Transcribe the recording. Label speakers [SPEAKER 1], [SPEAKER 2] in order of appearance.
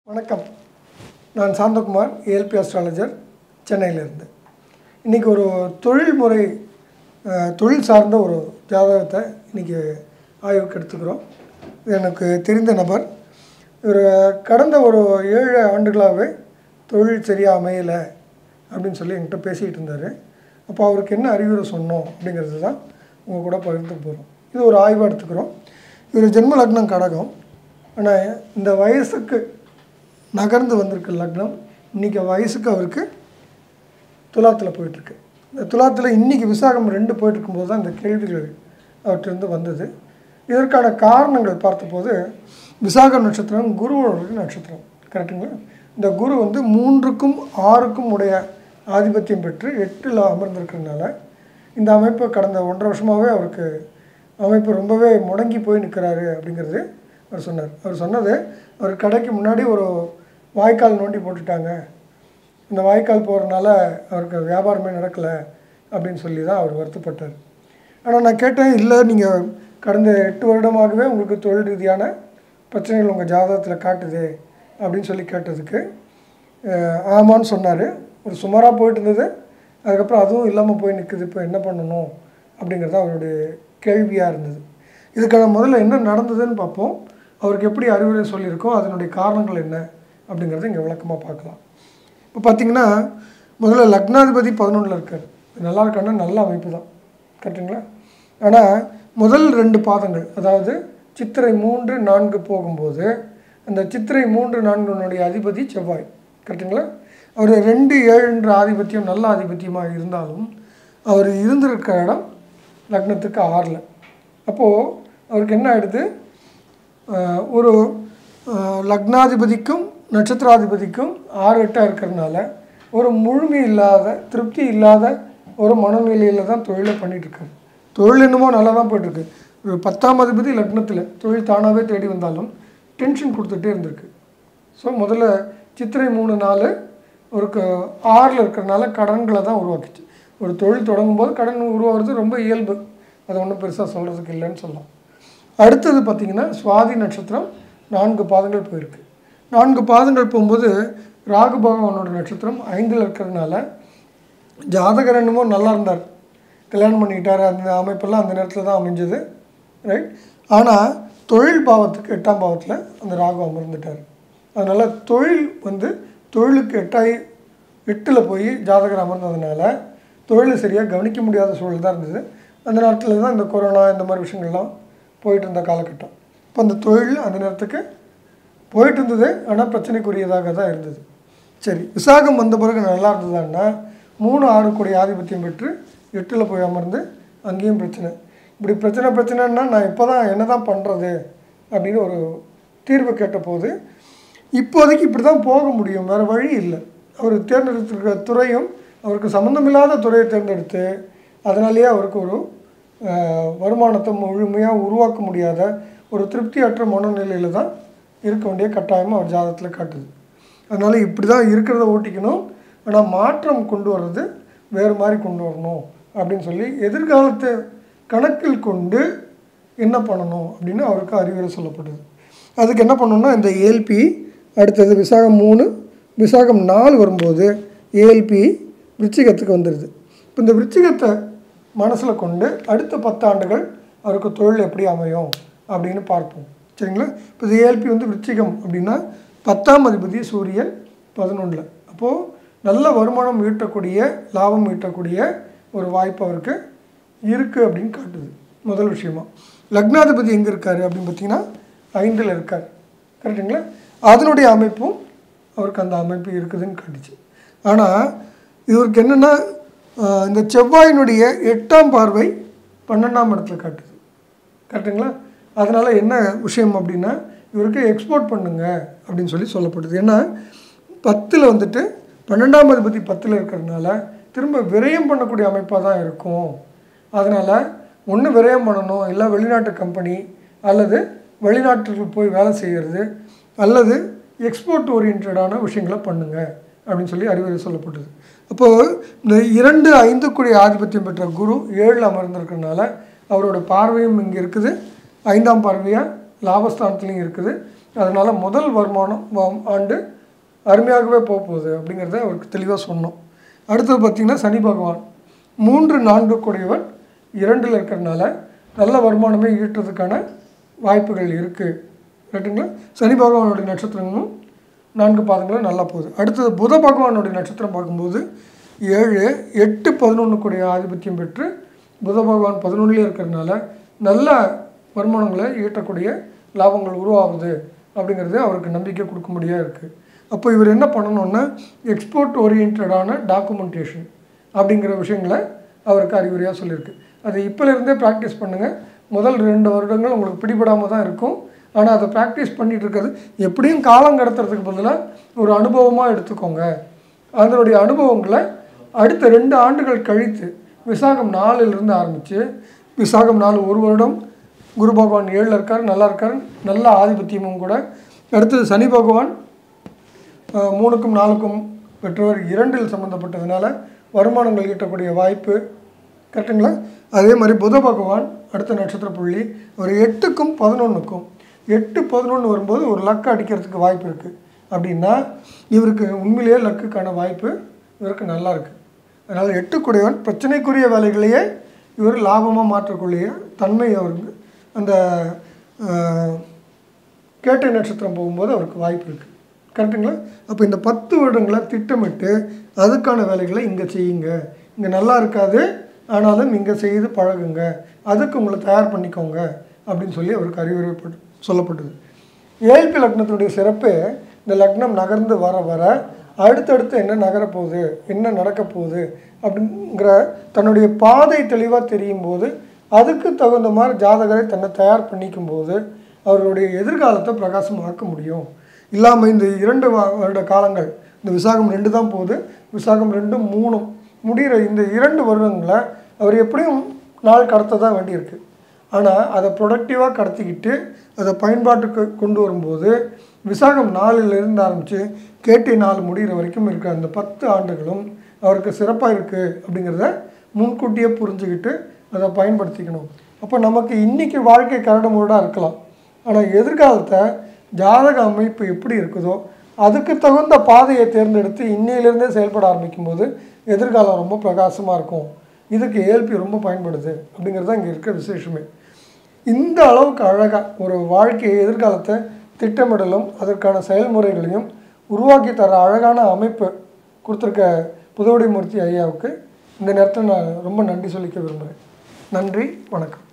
[SPEAKER 1] வணக்கம் நான் Santhakumar ALP astrologer சென்னையிலேருந்து இன்றைக்கி ஒரு தொழில்முறை அஹ், தொழில் சார்ந்த ஒரு ஜாதகத்தை இன்றைக்கி ஆய்வுக்கு எடுத்துக்கிறோம் இது எனக்கு தெரிந்த நபர் இவர் கடந்த ஒரு ஏழு ஆண்டுகளாகவே தொழில் சரியாக அமையலை அப்படின்னு சொல்லி என்கிட்ட பேசிகிட்டு இருந்தார் அப்போ அவருக்கு என்ன அறிவுரை சொன்னோம் அப்படிங்கிறது தான் உங்கள் கூட பகிர்ந்துக்க போகிறோம் இது ஒரு ஆய்வாக எடுத்துக்கிறோம் இவர் ஜென்ம லக்னம் கடகம் ஆனால் இந்த வயசுக்கு நகர்ந்து வந்திருக்க லக்னம் இன்றைக்கி வயசுக்கு அவருக்கு துலாத்தில் போயிட்டுருக்கு இந்த துலாத்தில் இன்றைக்கி விசாகம் ரெண்டு போயிட்டுருக்கும்போது தான் இந்த கேள்விகள் அவற்றிருந்து வந்தது இதற்கான காரணங்கள் பார்த்தபோது விசாகம் நட்சத்திரம் குருவோட நட்சத்திரம் கரெக்டுங்களா இந்த குரு வந்து மூன்றுக்கும் ஆறுக்கும் உடைய ஆதிபத்தியம் பெற்று எட்டில் அமர்ந்திருக்கிறதுனால இந்த அமைப்பு கடந்த ஒன்றரை வருஷமாகவே அவருக்கு அமைப்பு ரொம்பவே முடங்கி போய் நிற்கிறாரு அப்படிங்கிறது அவர் சொன்னார் அவர் சொன்னது அவர் கடைக்கு முன்னாடி ஒரு வாய்க்கால் நோண்டி போட்டுட்டாங்க இந்த வாய்க்கால் போகிறனால அவருக்கு வியாபாரமே நடக்கலை அப்படின்னு சொல்லி தான் அவர் வருத்தப்பட்டார் ஆனால் நான் கேட்டேன் இல்லை நீங்கள் கடந்த எட்டு வருடமாகவே உங்களுக்கு தொழில் ரீதியான பிரச்சனைகள் உங்கள் ஜாதகத்தில் காட்டுது அப்படின்னு சொல்லி கேட்டதுக்கு அஹ், ஆமான்னு சொன்னார் ஒரு சுமாராக போயிட்டு இருந்தது அதுக்கப்புறம் அதுவும் இல்லாமல் போய் நிற்குது இப்போ என்ன பண்ணணும் அப்படிங்கிறது தான் அவருடைய கேள்வியாக இருந்தது இதுக்கான முதல்ல என்ன நடந்ததுன்னு பார்ப்போம் அவருக்கு எப்படி அறிவுரை சொல்லியிருக்கோம் அதனுடைய காரணங்கள் என்ன அப்படிங்கிறத இங்கே விளக்கமாக பார்க்கலாம் இப்போ பார்த்தீங்கன்னா முதல்ல லக்னாதிபதி பதினொன்றில் இருக்கார் இது நல்லா இருக்கான்னா நல்ல அமைப்பு தான் கரெக்டுங்களா ஆனால் முதல் ரெண்டு பாதங்கள் அதாவது சித்திரை மூன்று நான்கு போகும்போது அந்த சித்திரை மூன்று நான்குனுடைய அதிபதி செவ்வாய் கரெக்டுங்களா அவர் ரெண்டு ஏழுன்ற ஆதிபத்தியம் நல்ல ஆதிபத்தியமாக இருந்தாலும் அவர் இருந்திருக்க இடம் லக்னத்துக்கு ஆறில் அப்போது அவருக்கு என்ன ஆகிடுது ஆஹ் ஒரு ஆஹ் லக்னாதிபதிக்கும் நட்சத்திராதிபதிக்கும் ஆறு எட்டாக இருக்கிறதுனால ஒரு முழுமை இல்லாத திருப்தி இல்லாத ஒரு மனநிலையில் தான் தொழிலை பண்ணிகிட்ருக்காரு தொழில் என்னமோ நல்லா தான் போயிட்டுருக்கு ஒரு பத்தாம் அதிபதி லக்னத்தில் தொழில் தானாகவே தேடி வந்தாலும் டென்ஷன் கொடுத்துட்டே இருந்திருக்கு ஸோ முதல்ல சித்திரை மூணு நாள் ஒரு க ஆறில் இருக்கிறனால கடன்களை தான் உருவாக்குச்சு ஒரு தொழில் தொடங்கும் போது கடன் உருவாகிறது ரொம்ப இயல்பு அது ஒன்றும் பெருசாக சொல்கிறதுக்கு இல்லைன்னு சொல்லலாம் அடுத்தது பார்த்திங்கன்னா சுவாதி நட்சத்திரம் நான்கு பாதங்கள் போயிருக்கு நான்கு பாதங்கள் போகும்போது ராகு பகவானோட நட்சத்திரம் ஐந்தில் இருக்கிறதுனால ஜாதகர் என்னமோ நல்லா இருந்தார் கல்யாணம் பண்ணிக்கிட்டார் அந்த அமைப்பெல்லாம் அந்த நேரத்தில் தான் அமைஞ்சது ரைட் ஆனால் தொழில் பாவத்துக்கு எட்டாம் பாவத்தில் அந்த ராகு அமர்ந்துட்டார் அதனால் தொழில் வந்து தொழிலுக்கு எட்டாய் எட்டில் போய் ஜாதகர் அமர்ந்ததுனால தொழிலை சரியாக கவனிக்க முடியாத சூழல் தான் இருந்தது அந்த நேரத்தில் தான் இந்த கொரோனா இந்த மாதிரி விஷயங்கள்லாம் போயிட்டு இருந்த காலகட்டம் இப்போ அந்த தொழில் அந்த நேரத்துக்கு போயிட்டு இருந்தது ஆனால் பிரச்சனைக்குரியதாக தான் இருந்தது சரி விசாகம் வந்த பிறகு நல்லா இருந்ததுன்னா மூணு ஆறு கோடி ஆதிபத்தியம் பெற்று எட்டில் போய் அமர்ந்து அங்கேயும் பிரச்சனை இப்படி பிரச்சனை பிரச்சனைன்னா நான் இப்போ தான் என்ன தான் பண்ணுறது அப்படின்னு ஒரு தீர்வு கேட்டபோது இப்போதைக்கு இப்படி தான் போக முடியும் வேறு வழி இல்லை அவர் தேர்ந்தெடுத்திருக்கிற துறையும் அவருக்கு சம்மந்தமில்லாத துறையை தேர்ந்தெடுத்து அதனாலேயே அவருக்கு ஒரு அஹ், வருமானத்தை முழுமையாக உருவாக்க முடியாத ஒரு திருப்தியற்ற மனநிலையில் தான் இருக்க வேண்டிய கட்டாயம் அவர் ஜாதகத்தில் காட்டுது அதனால் இப்படி தான் இருக்கிறத ஓட்டிக்கணும் ஆனால் மாற்றம் கொண்டு வர்றது வேறு மாதிரி கொண்டு வரணும் அப்படின்னு சொல்லி எதிர்காலத்தை கணக்கில் கொண்டு என்ன பண்ணணும் அப்படின்னு அவருக்கு அறிவுரை சொல்லப்படுது அதுக்கு என்ன பண்ணணும்னா இந்த ஏஎல்பி அடுத்தது விசாகம் மூணு விசாகம் நாலு வரும்போது ஏஎல்பி விருச்சிகத்துக்கு வந்துடுது இப்போ இந்த விருச்சிகத்தை மனசில் கொண்டு அடுத்த பத்தாண்டுகள் அவருக்கு தொழில் எப்படி அமையும் அப்படின்னு பார்ப்போம் சரிங்களா இப்போ இது ஏஎல்பி வந்து விருச்சிகம் அப்படின்னா பத்தாம் அதிபதி சூரியன் பதினொன்றில் அப்போது நல்ல வருமானம் ஈட்டக்கூடிய லாபம் ஈட்டக்கூடிய ஒரு வாய்ப்பு அவருக்கு இருக்குது அப்படின்னு காட்டுது முதல் விஷயமா லக்னாதிபதி எங்கே இருக்கார் அப்படின்னு பார்த்தீங்கன்னா ஐந்தில் இருக்கார் கரெக்டுங்களா அதனுடைய அமைப்பும் அவருக்கு அந்த அமைப்பு இருக்குதுன்னு காட்டுச்சு ஆனால் இவருக்கு என்னென்னா இந்த செவ்வாயினுடைய எட்டாம் பார்வை பன்னெண்டாம் இடத்துல காட்டுது கரெக்டுங்களா அதனால் என்ன விஷயம் அப்படின்னா இவருக்கு எக்ஸ்போர்ட் பண்ணுங்க அப்படின்னு சொல்லி சொல்லப்படுது ஏன்னா பத்தில் வந்துட்டு பன்னெண்டாம் அதிபதி பத்தில் இருக்கிறதுனால திரும்ப விரயம் பண்ணக்கூடிய அமைப்பாக தான் இருக்கும் அதனால் ஒன்று விரயம் பண்ணணும் இல்லை வெளிநாட்டு கம்பெனி அல்லது வெளிநாட்டுக்கு போய் வேலை செய்கிறது அல்லது எக்ஸ்போர்ட் ஓரியன்டான விஷயங்களை பண்ணுங்க அப்படின்னு சொல்லி அறிவுரை சொல்லப்பட்டது அப்போது இந்த இரண்டு ஐந்து கூடிய ஆதிபத்தியம் பெற்ற குரு ஏழில் அமர்ந்திருக்கிறதுனால அவரோட பார்வையும் இங்கே இருக்குது ஐந்தாம் பார்வையாக லாபஸ்தானத்துலேயும் இருக்குது அதனால் முதல் வருமானம் வ- ஆண்டு அருமையாகவே போக போகுது அப்படிங்கிறத அவருக்கு தெளிவாக சொன்னோம் அடுத்தது பார்த்திங்கன்னா சனி பகவான் மூன்று நான்கு கூடியவன் இரண்டில் இருக்கிறனால நல்ல வருமானமே ஈட்டுறதுக்கான வாய்ப்புகள் இருக்குது ரைட்டுங்களா சனி பகவானுடைய நட்சத்திரங்களும் நான்கு பாதங்களும் நல்லா போகுது அடுத்தது புத பகவானுடைய நட்சத்திரம் பார்க்கும்போது ஏழு எட்டு பதினொன்று கூடிய ஆதிபத்தியம் பெற்று புத பகவான் பதினொன்றுலேயே இருக்கிறதுனால நல்ல வருமானங்களை ஈட்டக்கூடிய லாபங்கள் உருவாகுது அப்படிங்கிறது அவருக்கு நம்பிக்கை கொடுக்கும்படியாக இருக்குது அப்போ இவர் என்ன பண்ணணும்னா எக்ஸ்போர்ட் ஓரியன்டான டாக்குமெண்டேஷன் அப்படிங்கிற விஷயங்களை அவருக்கு அறிவுரையாக சொல்லியிருக்கு அதை இப்போலேருந்தே ப்ராக்டிஸ் பண்ணுங்கள் முதல் ரெண்டு வருடங்கள் உங்களுக்கு பிடிபடாமல் தான் இருக்கும் ஆனால் அதை ப்ராக்டிஸ் பண்ணிட்டு இருக்கிறது எப்படியும் காலம் கடத்துறதுக்கு பதிலாக ஒரு அனுபவமாக எடுத்துக்கோங்க அதனுடைய அனுபவங்களை அடுத்த ரெண்டு ஆண்டுகள் கழித்து விசாகம் நாலுலேருந்து ஆரம்பித்து விசாகம் நாலு ஒரு வருடம் குரு பகவான் ஏழில் இருக்கார் நல்லா இருக்கார் நல்ல ஆதிபத்தியமும் கூட அடுத்தது சனி பகவான் அஹ், மூணுக்கும் நாலுக்கும் பெற்றவர் இரண்டில் சம்மந்தப்பட்டதுனால வருமானங்கள் ஈட்டக்கூடிய வாய்ப்பு கரெக்டுங்களா அதே மாதிரி புத பகவான் அடுத்த நட்சத்திர புள்ளி ஒரு எட்டுக்கும் பதினொன்றுக்கும் எட்டு பதினொன்று வரும்போது ஒரு லக்கு அடிக்கிறதுக்கு வாய்ப்பு இருக்குது அப்படின்னா இவருக்கு உண்மையிலேயே லக்குக்கான வாய்ப்பு இவருக்கு நல்லா இருக்குது அதனால் எட்டுக்குடையவன் பிரச்சனைக்குரிய வேலைகளையே இவர் லாபமாக மாற்றக்கூடிய தன்மை அவருக்கு அந்த அஹ், கேட்டை நட்சத்திரம் போகும்போது அவருக்கு வாய்ப்பு இருக்குது கரெக்டுங்களா அப்போ இந்த பத்து வருடங்களை திட்டமிட்டு அதுக்கான வேலைகளை இங்கே செய்யுங்க இங்கே நல்லா இருக்காது ஆனாலும் இங்கே செய்து பழகுங்க அதுக்கு உங்களை தயார் பண்ணிக்கோங்க அப்படின்னு சொல்லி அவருக்கு அறிவுரைப்பட்டு சொல்லப்பட்டது ஏழ்பி லக்னத்தினுடைய சிறப்பு இந்த லக்னம் நகர்ந்து வர வர அடுத்தடுத்து என்ன நகரப்போகுது என்ன நடக்க போகுது அப்படிங்கிற தன்னுடைய பாதை தெளிவாக தெரியும் போது அதுக்கு தகுந்த மாதிரி ஜாதகரை தன்னை தயார் பண்ணிக்கும் போது அவர்களுடைய எதிர்காலத்தை பிரகாசமாக்க முடியும் இல்லாமல் இந்த இரண்டு வா- வருட காலங்கள் இந்த விசாகம் ரெண்டு தான் போகுது விசாகம் ரெண்டும் மூணும் முடிகிற இந்த இரண்டு வருடங்களை அவர் எப்படியும் நாள் கடத்த தான் வேண்டியிருக்கு ஆனால் அதை ப்ரொடக்டிவாக கடத்திக்கிட்டு அதை பயன்பாட்டுக்கு கொண்டு வரும்போது விசாகம் நாலுலேருந்து ஆரம்பித்து கேட்டி நாலு முடிகிற வரைக்கும் இருக்கிற அந்த பத்து ஆண்டுகளும் அவருக்கு சிறப்பாக இருக்குது அப்படிங்கிறத முன்கூட்டியே புரிஞ்சுக்கிட்டு அதை பயன்படுத்திக்கணும் அப்போ நமக்கு இன்றைக்கி வாழ்க்கை கரடுமுரடாக இருக்கலாம் ஆனால் எதிர்காலத்தை ஜாதக அமைப்பு எப்படி இருக்குதோ அதுக்கு தகுந்த பாதையை தேர்ந்தெடுத்து இன்னையிலேருந்தே செயல்பட ஆரம்பிக்கும்போது எதிர்காலம் ரொம்ப பிரகாசமாக இருக்கும் இதுக்கு ஏல்பி ரொம்ப பயன்படுது அப்படிங்கிறது தான் இங்கே இருக்க விசேஷமே இந்த அளவுக்கு அழகாக ஒரு வாழ்க்கை எதிர்காலத்தை திட்டமிடலும் அதற்கான செயல்முறைகளையும் உருவாக்கி தர அழகான அமைப்பு கொடுத்துருக்க புதுவடிமூர்த்தி ஐயாவுக்கு இந்த நேரத்தில் நான் ரொம்ப நன்றி சொல்லிக்க விரும்புகிறேன் நன்றி வணக்கம்